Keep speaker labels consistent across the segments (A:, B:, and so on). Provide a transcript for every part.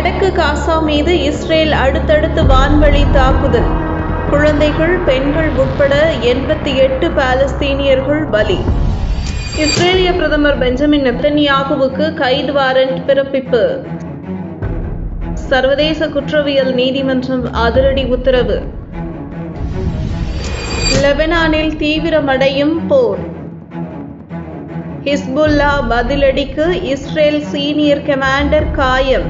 A: வடக்கு காசா மீது இஸ்ரேல் அடுத்தடுத்து வான்வழி தாக்குதல் குழந்தைகள் பெண்கள் உட்பட எண்பத்தி எட்டு பாலஸ்தீனியர்கள் பலி இஸ்ரேலிய பிரதமர் பெஞ்சமின் நெத்தன்யாகுவுக்கு கைது வாரண்ட் பிறப்பிப்பு சர்வதேச குற்றவியல் நீதிமன்றம் அதிரடி உத்தரவு லெபனானில் தீவிரமடையும் போர் ஹிஸ்புல்லா பதிலடிக்கு இஸ்ரேல் சீனியர் கமாண்டர் காயம்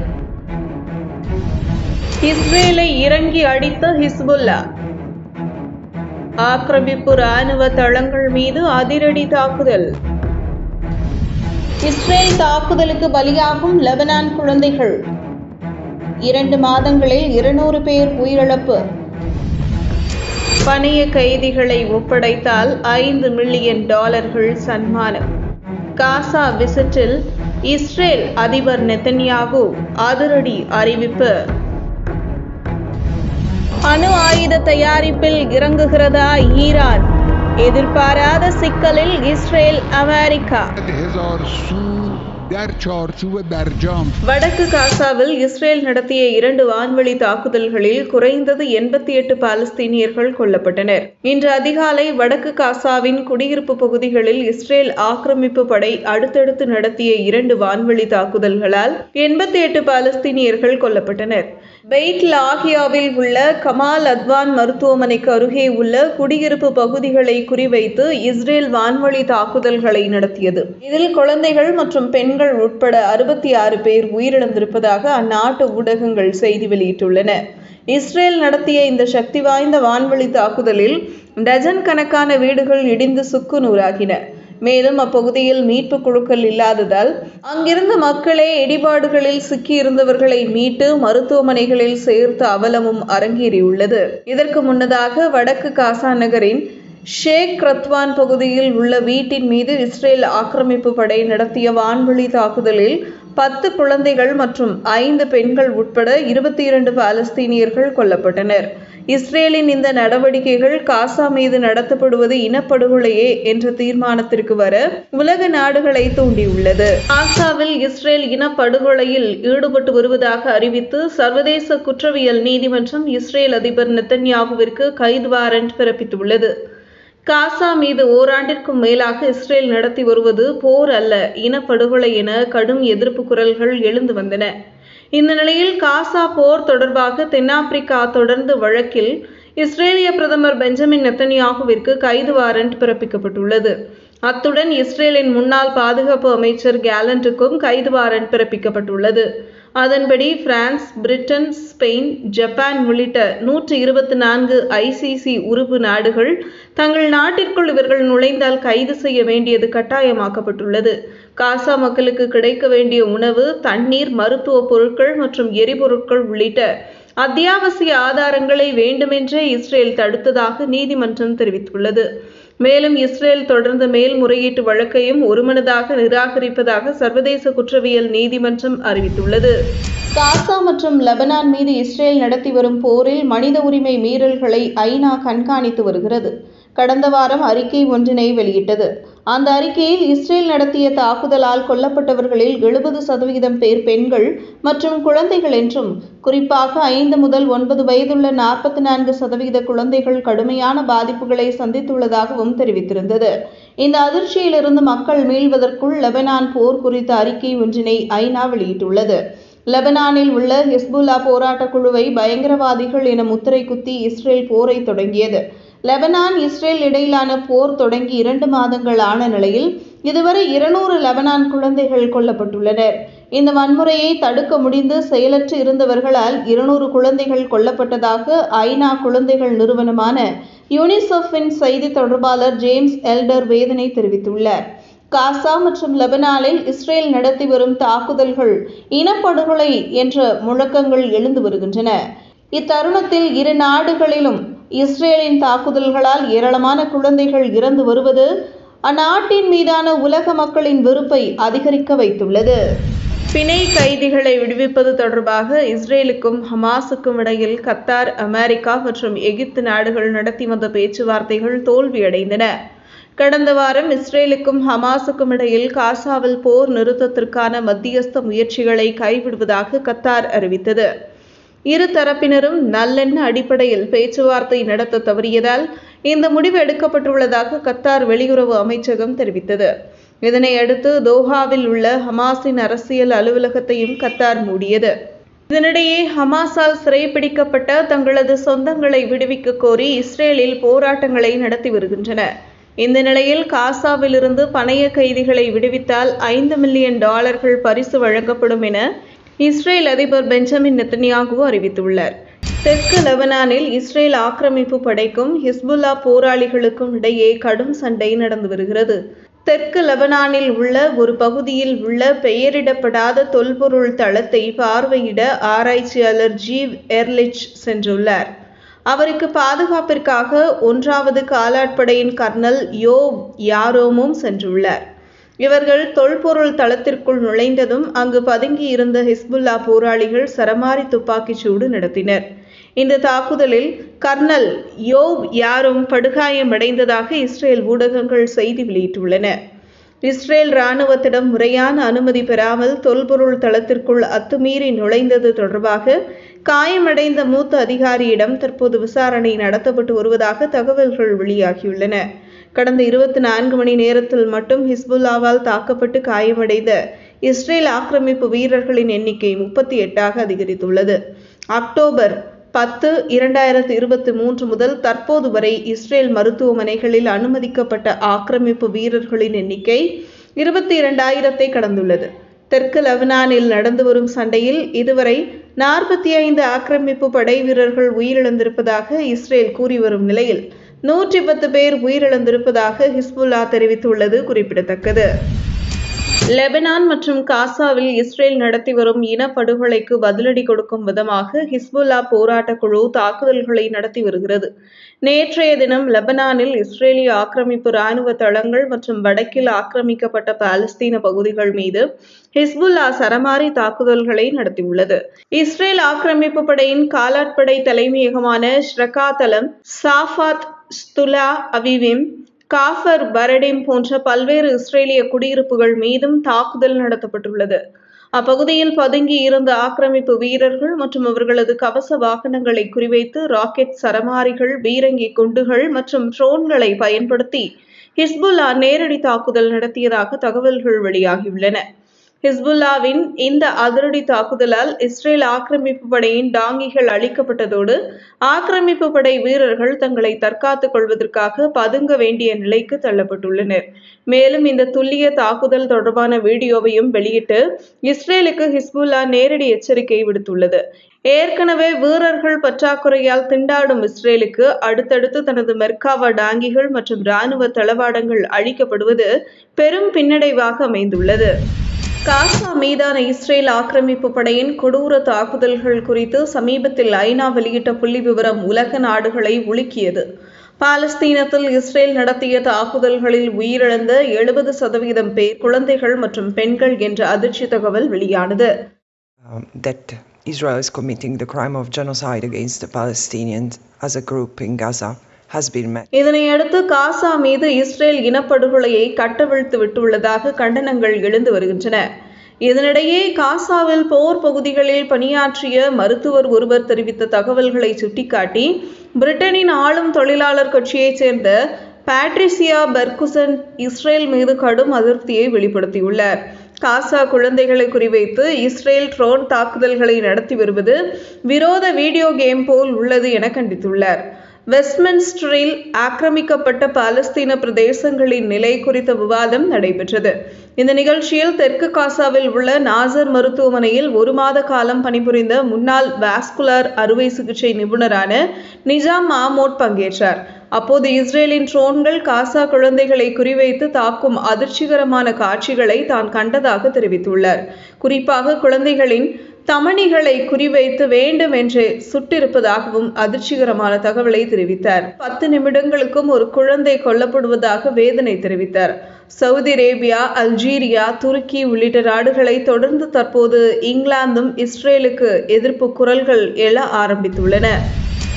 A: இஸ்ரேலை இறங்கி அடித்த ஹிஸ்புல்லா ஆக்கிரமிப்பு ராணுவ தளங்கள் மீது அதிரடி தாக்குதல் இஸ்ரேல் தாக்குதலுக்கு பலியாகும் லெபனான் குழந்தைகள் இரண்டு மாதங்களில் இருநூறு பேர் உயிரிழப்பு பணிய கைதிகளை ஒப்படைத்தால் ஐந்து மில்லியன் டாலர்கள் சன்மானம் காசா விசிட்டில் இஸ்ரேல் அதிபர் நெத்தன்யாகு அதிரடி அறிவிப்பு அணு ஆயுத தயாரிப்பில் இறங்குகிறதா ஈரான் எதிர்பாராத சிக்கலில் இஸ்ரேல் அமெரிக்கா
B: هزار سو در چارچوب برجام
A: வடக்கு காசாவில் இஸ்ரேல் நடத்திய இரண்டு வான்வழி தாக்குதல்களில் குறைந்தது எண்பத்தி எட்டு பாலஸ்தீனியர்கள் கொல்லப்பட்டனர் இன்று அதிகாலை வடக்கு காசாவின் குடியிருப்பு பகுதிகளில் இஸ்ரேல் ஆக்கிரமிப்பு படை அடுத்தடுத்து நடத்திய இரண்டு வான்வழி தாக்குதல்களால் எண்பத்தி எட்டு பாலஸ்தீனியர்கள் கொல்லப்பட்டனர் பெய்ட் லாகியாவில் உள்ள கமால் அத்வான் மருத்துவமனைக்கு அருகே உள்ள குடியிருப்பு பகுதிகளை குறிவைத்து இஸ்ரேல் வான்வழி தாக்குதல்களை நடத்தியது இதில் குழந்தைகள் மற்றும் பெண்கள் உட்பட அறுபத்தி ஆறு பேர் உயிரிழந்திருப்பதாக அந்நாட்டு ஊடகங்கள் செய்தி வெளியிட்டுள்ளன இஸ்ரேல் நடத்திய இந்த சக்தி வாய்ந்த வான்வழி தாக்குதலில் டஜன் கணக்கான வீடுகள் இடிந்து சுக்குநூறாகின மேலும் அப்பகுதியில் மீட்பு குழுக்கள் இல்லாததால் அங்கிருந்த மக்களே இடிபாடுகளில் சிக்கியிருந்தவர்களை மீட்டு மருத்துவமனைகளில் சேர்த்த அவலமும் அரங்கேறியுள்ளது இதற்கு முன்னதாக வடக்கு காசா நகரின் ஷேக் ரத்வான் பகுதியில் உள்ள வீட்டின் மீது இஸ்ரேல் ஆக்கிரமிப்பு படை நடத்திய வான்வழி தாக்குதலில் பத்து குழந்தைகள் மற்றும் ஐந்து பெண்கள் உட்பட இருபத்தி இரண்டு பாலஸ்தீனியர்கள் கொல்லப்பட்டனர் இஸ்ரேலின் இந்த நடவடிக்கைகள் காசா மீது நடத்தப்படுவது இனப்படுகொலையே என்ற தீர்மானத்திற்கு வர உலக நாடுகளை தூண்டியுள்ளது காசாவில் இஸ்ரேல் இனப்படுகொலையில் ஈடுபட்டு வருவதாக அறிவித்து சர்வதேச குற்றவியல் நீதிமன்றம் இஸ்ரேல் அதிபர் நெத்தன்யாகுவிற்கு கைது வாரண்ட் பிறப்பித்துள்ளது காசா மீது ஓராண்டிற்கும் மேலாக இஸ்ரேல் நடத்தி வருவது போர் அல்ல இனப்படுகொலை என கடும் எதிர்ப்பு குரல்கள் எழுந்து வந்தன இந்த நிலையில் காசா போர் தொடர்பாக தென்னாப்பிரிக்கா தொடர்ந்து வழக்கில் இஸ்ரேலிய பிரதமர் பெஞ்சமின் நெத்தன்யாகுவிற்கு கைது வாரண்ட் பிறப்பிக்கப்பட்டுள்ளது அத்துடன் இஸ்ரேலின் முன்னாள் பாதுகாப்பு அமைச்சர் கேலண்டுக்கும் கைது வாரண்ட் பிறப்பிக்கப்பட்டுள்ளது அதன்படி பிரான்ஸ் பிரிட்டன் ஸ்பெயின் ஜப்பான் உள்ளிட்ட நூற்று இருபத்தி நான்கு ஐசிசி உறுப்பு நாடுகள் தங்கள் நாட்டிற்குள் இவர்கள் நுழைந்தால் கைது செய்ய வேண்டியது கட்டாயமாக்கப்பட்டுள்ளது காசா மக்களுக்கு கிடைக்க வேண்டிய உணவு தண்ணீர் மருத்துவ பொருட்கள் மற்றும் எரிபொருட்கள் உள்ளிட்ட அத்தியாவசிய ஆதாரங்களை வேண்டுமென்றே இஸ்ரேல் தடுத்ததாக நீதிமன்றம் தெரிவித்துள்ளது மேலும் இஸ்ரேல் தொடர்ந்த மேல்முறையீட்டு வழக்கையும் ஒருமனதாக நிராகரிப்பதாக சர்வதேச குற்றவியல் நீதிமன்றம் அறிவித்துள்ளது காசா மற்றும் லெபனான் மீது இஸ்ரேல் நடத்தி வரும் போரில் மனித உரிமை மீறல்களை ஐநா கண்காணித்து வருகிறது கடந்த வாரம் அறிக்கை ஒன்றினை வெளியிட்டது அந்த அறிக்கையில் இஸ்ரேல் நடத்திய தாக்குதலால் கொல்லப்பட்டவர்களில் எழுபது சதவிகிதம் பேர் பெண்கள் மற்றும் குழந்தைகள் என்றும் குறிப்பாக ஐந்து முதல் ஒன்பது வயதுள்ள நாற்பத்தி நான்கு சதவிகித குழந்தைகள் கடுமையான பாதிப்புகளை சந்தித்துள்ளதாகவும் தெரிவித்திருந்தது இந்த அதிர்ச்சியிலிருந்து மக்கள் மீள்வதற்குள் லெபனான் போர் குறித்த அறிக்கை ஒன்றினை ஐநா வெளியிட்டுள்ளது லெபனானில் உள்ள ஹிஸ்புல்லா போராட்டக் குழுவை பயங்கரவாதிகள் என முத்திரை குத்தி இஸ்ரேல் போரை தொடங்கியது லெபனான் இஸ்ரேல் இடையிலான போர் தொடங்கி இரண்டு மாதங்கள் ஆன நிலையில் இதுவரை இருநூறு லெபனான் குழந்தைகள் கொல்லப்பட்டுள்ளனர் இந்த வன்முறையை தடுக்க முடிந்து செயலற்று இருந்தவர்களால் இருநூறு குழந்தைகள் கொல்லப்பட்டதாக ஐநா குழந்தைகள் நிறுவனமான யூனிசெஃபின் செய்தி தொடர்பாளர் ஜேம்ஸ் எல்டர் வேதனை தெரிவித்துள்ளார் காசா மற்றும் லெபனானில் இஸ்ரேல் நடத்தி வரும் தாக்குதல்கள் இனப்படுகொலை என்ற முழக்கங்கள் எழுந்து வருகின்றன இத்தருணத்தில் இரு நாடுகளிலும் இஸ்ரேலின் தாக்குதல்களால் ஏராளமான குழந்தைகள் இறந்து வருவது அந்நாட்டின் மீதான உலக மக்களின் வெறுப்பை அதிகரிக்க வைத்துள்ளது பிணை கைதிகளை விடுவிப்பது தொடர்பாக இஸ்ரேலுக்கும் ஹமாஸுக்கும் இடையில் கத்தார் அமெரிக்கா மற்றும் எகிப்து நாடுகள் நடத்தி வந்த பேச்சுவார்த்தைகள் தோல்வியடைந்தன கடந்த வாரம் இஸ்ரேலுக்கும் ஹமாஸுக்கும் இடையில் காசாவில் போர் நிறுத்தத்திற்கான மத்தியஸ்த முயற்சிகளை கைவிடுவதாக கத்தார் அறிவித்தது இரு தரப்பினரும் நல்லெண்ண அடிப்படையில் பேச்சுவார்த்தை நடத்த தவறியதால் இந்த முடிவு எடுக்கப்பட்டுள்ளதாக கத்தார் வெளியுறவு அமைச்சகம் தெரிவித்தது இதனை அடுத்து தோஹாவில் உள்ள ஹமாஸின் அரசியல் அலுவலகத்தையும் கத்தார் மூடியது இதனிடையே ஹமாஸால் சிறைப்பிடிக்கப்பட்ட தங்களது சொந்தங்களை விடுவிக்க கோரி இஸ்ரேலில் போராட்டங்களை நடத்தி வருகின்றன இந்த நிலையில் காசாவிலிருந்து பணைய கைதிகளை விடுவித்தால் ஐந்து மில்லியன் டாலர்கள் பரிசு வழங்கப்படும் என இஸ்ரேல் அதிபர் பெஞ்சமின் நெத்தனியாகு அறிவித்துள்ளார் தெற்கு லெபனானில் இஸ்ரேல் ஆக்கிரமிப்பு படைக்கும் ஹிஸ்புல்லா போராளிகளுக்கும் இடையே கடும் சண்டை நடந்து வருகிறது தெற்கு லெபனானில் உள்ள ஒரு பகுதியில் உள்ள பெயரிடப்படாத தொல்பொருள் தளத்தை பார்வையிட ஆராய்ச்சியாளர் ஜீவ் எர்லிச் சென்றுள்ளார் அவருக்கு பாதுகாப்பிற்காக ஒன்றாவது காலாட்படையின் கர்னல் யோ யாரோமும் சென்றுள்ளார் இவர்கள் தொல்பொருள் தளத்திற்குள் நுழைந்ததும் அங்கு பதுங்கி இருந்த ஹிஸ்புல்லா போராளிகள் சரமாரி துப்பாக்கிச் சூடு நடத்தினர் இந்த தாக்குதலில் கர்னல் யோவ் யாரும் படுகாயமடைந்ததாக இஸ்ரேல் ஊடகங்கள் செய்தி வெளியிட்டுள்ளன இஸ்ரேல் இராணுவத்திடம் முறையான அனுமதி பெறாமல் தொல்பொருள் தளத்திற்குள் அத்துமீறி நுழைந்தது தொடர்பாக காயமடைந்த மூத்த அதிகாரியிடம் தற்போது விசாரணை நடத்தப்பட்டு வருவதாக தகவல்கள் வெளியாகியுள்ளன கடந்த இருபத்தி நான்கு மணி நேரத்தில் மட்டும் ஹிஸ்புல்லாவால் தாக்கப்பட்டு காயமடைந்த இஸ்ரேல் ஆக்கிரமிப்பு வீரர்களின் எண்ணிக்கை முப்பத்தி எட்டாக அதிகரித்துள்ளது அக்டோபர் பத்து இரண்டாயிரத்து இருபத்தி மூன்று முதல் தற்போது வரை இஸ்ரேல் மருத்துவமனைகளில் அனுமதிக்கப்பட்ட ஆக்கிரமிப்பு வீரர்களின் எண்ணிக்கை இருபத்தி இரண்டாயிரத்தை கடந்துள்ளது தெற்கு லெபனானில் நடந்து வரும் சண்டையில் இதுவரை நாற்பத்தி ஐந்து ஆக்கிரமிப்பு படை வீரர்கள் உயிரிழந்திருப்பதாக இஸ்ரேல் கூறி வரும் நிலையில் நூற்றி பத்து பேர் உயிரிழந்திருப்பதாக ஹிஸ்புல்லா தெரிவித்துள்ளது குறிப்பிடத்தக்கது லெபனான் மற்றும் காசாவில் இஸ்ரேல் நடத்தி வரும் இனப்படுகொலைக்கு பதிலடி கொடுக்கும் விதமாக ஹிஸ்புல்லா போராட்ட குழு தாக்குதல்களை நடத்தி வருகிறது நேற்றைய தினம் லெபனானில் இஸ்ரேலிய ஆக்கிரமிப்பு இராணுவ தளங்கள் மற்றும் வடக்கில் ஆக்கிரமிக்கப்பட்ட பாலஸ்தீன பகுதிகள் மீது ஹிஸ்புல்லா சரமாரி தாக்குதல்களை நடத்தியுள்ளது இஸ்ரேல் ஆக்கிரமிப்பு படையின் காலாட்படை தலைமையகமான ஷ்ரகா தளம் சாஃபாத் ஸ்துலா அவிவிம் காஃபர் பரடிம் போன்ற பல்வேறு இஸ்ரேலிய குடியிருப்புகள் மீதும் தாக்குதல் நடத்தப்பட்டுள்ளது அப்பகுதியில் பதுங்கி இருந்த ஆக்கிரமிப்பு வீரர்கள் மற்றும் அவர்களது கவச வாகனங்களை குறிவைத்து ராக்கெட் சரமாரிகள் பீரங்கி குண்டுகள் மற்றும் ட்ரோன்களை பயன்படுத்தி ஹிஸ்புல்லா நேரடி தாக்குதல் நடத்தியதாக தகவல்கள் வெளியாகியுள்ளன ஹிஸ்புல்லாவின் இந்த அதிரடி தாக்குதலால் இஸ்ரேல் ஆக்கிரமிப்பு படையின் டாங்கிகள் அழிக்கப்பட்டதோடு ஆக்கிரமிப்பு படை வீரர்கள் தங்களை தற்காத்துக் கொள்வதற்காக பதுங்க வேண்டிய நிலைக்கு தள்ளப்பட்டுள்ளனர் மேலும் இந்த துல்லிய தாக்குதல் தொடர்பான வீடியோவையும் வெளியிட்டு இஸ்ரேலுக்கு ஹிஸ்புல்லா நேரடி எச்சரிக்கை விடுத்துள்ளது ஏற்கனவே வீரர்கள் பற்றாக்குறையால் திண்டாடும் இஸ்ரேலுக்கு அடுத்தடுத்து தனது மெர்காவா டாங்கிகள் மற்றும் இராணுவ தளவாடங்கள் அழிக்கப்படுவது பெரும் பின்னடைவாக அமைந்துள்ளது காசா மீதான இஸ்ரேல் ஆக்கிரமிப்பு படையின் கொடூர தாக்குதல்கள் குறித்து சமீபத்தில் ஐநா வெளியிட்ட புள்ளி விவரம் உலக நாடுகளை உலுக்கியது பாலஸ்தீனத்தில் இஸ்ரேல் நடத்திய தாக்குதல்களில் உயிரிழந்த எழுபது சதவீதம் பேர் குழந்தைகள் மற்றும் பெண்கள் என்ற அதிர்ச்சி தகவல் வெளியானது
C: um, that Israel is committing the crime of genocide against the Palestinians as a group in Gaza has been met.
A: இதனையடுத்து காசா மீது இஸ்ரேல் இனப்படுகொலையை கட்டவிழ்த்து விட்டுள்ளதாக கண்டனங்கள் எழுந்து வருகின்றன இதனிடையே காசாவில் போர் பகுதிகளில் பணியாற்றிய மருத்துவர் ஒருவர் தெரிவித்த தகவல்களை சுட்டிக்காட்டி பிரிட்டனின் ஆளும் தொழிலாளர் கட்சியைச் சேர்ந்த பேட்ரிசியா பெர்குசன் இஸ்ரேல் மீது கடும் அதிருப்தியை வெளிப்படுத்தியுள்ளார் காசா குழந்தைகளை குறிவைத்து இஸ்ரேல் ட்ரோன் தாக்குதல்களை நடத்தி வருவது விரோத வீடியோ கேம் போல் உள்ளது என கண்டித்துள்ளார் வெஸ்ட்மின்ஸ்டரில் ஆக்கிரமிக்கப்பட்ட பாலஸ்தீன பிரதேசங்களின் நிலை குறித்த விவாதம் நடைபெற்றது இந்த நிகழ்ச்சியில் தெற்கு காசாவில் உள்ள நாசர் மருத்துவமனையில் ஒரு மாத காலம் பணிபுரிந்த முன்னாள் வாஸ்குலர் அறுவை சிகிச்சை நிபுணரான நிஜாம் மாமோட் பங்கேற்றார் அப்போது இஸ்ரேலின் ட்ரோன்கள் காசா குழந்தைகளை குறிவைத்து தாக்கும் அதிர்ச்சிகரமான காட்சிகளை தான் கண்டதாக தெரிவித்துள்ளார் குறிப்பாக குழந்தைகளின் தமணிகளை குறிவைத்து வேண்டும் என்று சுட்டிருப்பதாகவும் அதிர்ச்சிகரமான தகவலை தெரிவித்தார் பத்து நிமிடங்களுக்கும் ஒரு குழந்தை கொல்லப்படுவதாக வேதனை தெரிவித்தார் சவுதி அரேபியா அல்ஜீரியா துருக்கி உள்ளிட்ட நாடுகளை தொடர்ந்து தற்போது இங்கிலாந்தும் இஸ்ரேலுக்கு எதிர்ப்பு குரல்கள் எழ ஆரம்பித்துள்ளன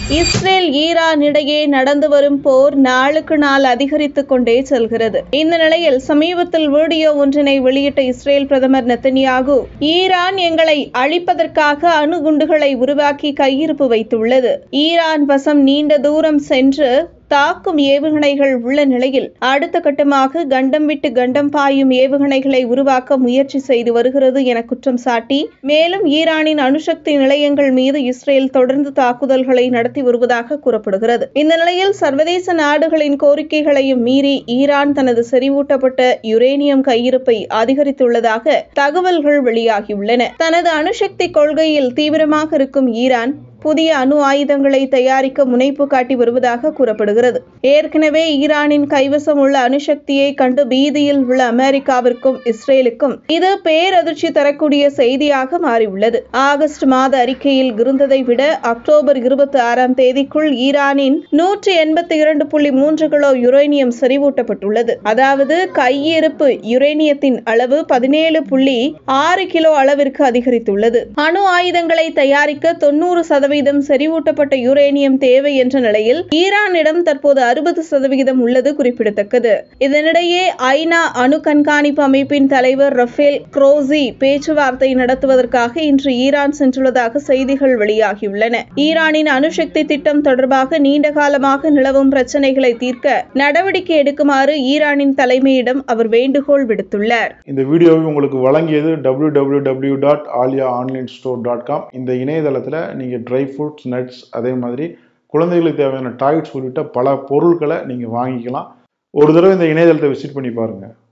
A: இஸ்ரேல் ஈரான் இடையே நடந்து வரும் போர் நாளுக்கு நாள் அதிகரித்துக் கொண்டே செல்கிறது இந்த நிலையில் சமீபத்தில் வீடியோ ஒன்றினை வெளியிட்ட இஸ்ரேல் பிரதமர் நெத்தனியாகு ஈரான் எங்களை அழிப்பதற்காக அணுகுண்டுகளை உருவாக்கி கையிருப்பு வைத்துள்ளது ஈரான் வசம் நீண்ட தூரம் சென்று தாக்கும் ஏவுகணைகள் உள்ள நிலையில் அடுத்த கட்டமாக கண்டம் விட்டு கண்டம் பாயும் ஏவுகணைகளை உருவாக்க முயற்சி செய்து வருகிறது என குற்றம் சாட்டி மேலும் ஈரானின் அணுசக்தி நிலையங்கள் மீது இஸ்ரேல் தொடர்ந்து தாக்குதல்களை நடத்தி வருவதாக கூறப்படுகிறது இந்த நிலையில் சர்வதேச நாடுகளின் கோரிக்கைகளையும் மீறி ஈரான் தனது செறிவூட்டப்பட்ட யுரேனியம் கையிருப்பை அதிகரித்துள்ளதாக தகவல்கள் வெளியாகியுள்ளன தனது அணுசக்தி கொள்கையில் தீவிரமாக இருக்கும் ஈரான் புதிய அணு ஆயுதங்களை தயாரிக்க முனைப்பு காட்டி வருவதாக கூறப்படுகிறது ஏற்கனவே ஈரானின் கைவசம் உள்ள அணுசக்தியை கண்டு பீதியில் உள்ள அமெரிக்காவிற்கும் இஸ்ரேலுக்கும் இது பேரதிர்ச்சி தரக்கூடிய செய்தியாக மாறியுள்ளது ஆகஸ்ட் மாத அறிக்கையில் இருந்ததை விட அக்டோபர் இருபத்தி ஆறாம் தேதிக்குள் ஈரானின் நூற்றி எண்பத்தி இரண்டு புள்ளி மூன்று கிலோ யுரேனியம் செறிவூட்டப்பட்டுள்ளது அதாவது கையிருப்பு யுரேனியத்தின் அளவு பதினேழு புள்ளி ஆறு கிலோ அளவிற்கு அதிகரித்துள்ளது அணு ஆயுதங்களை தயாரிக்க தொண்ணூறு சதவீதம் செறிவூட்டப்பட்ட யுரேனியம் தேவை என்ற நிலையில் ஈரானிடம் தற்போது அறுபது சதவிகிதம் உள்ளது குறிப்பிடத்தக்கது இதனிடையே ஐநா அணு கண்காணிப்பு அமைப்பின் தலைவர் ரஃபேல் குரோசி பேச்சுவார்த்தை நடத்துவதற்காக இன்று ஈரான் சென்றுள்ளதாக செய்திகள் வெளியாகியுள்ளன ஈரானின் அணுசக்தி திட்டம் தொடர்பாக நீண்ட காலமாக நிலவும் பிரச்சனைகளை தீர்க்க நடவடிக்கை எடுக்குமாறு ஈரானின் தலைமையிடம் அவர் வேண்டுகோள் விடுத்துள்ளார்
D: இந்த வீடியோவை உங்களுக்கு வழங்கியது W W W dot Aaliya online store dot com இந்த இணையதளத்தில் நீங்கள் ட்ரை ஃப்ரூட்ஸ் நட்ஸ் அதே மாதிரி குழந்தைகளுக்கு தேவையான டாய்ஸ் உள்ளிட்ட பல பொருட்களை நீங்கள் வாங்கிக்கலாம் ஒரு தடவை இந்த இணையதளத்தை விசிட் பண்ணி பாருங்கள்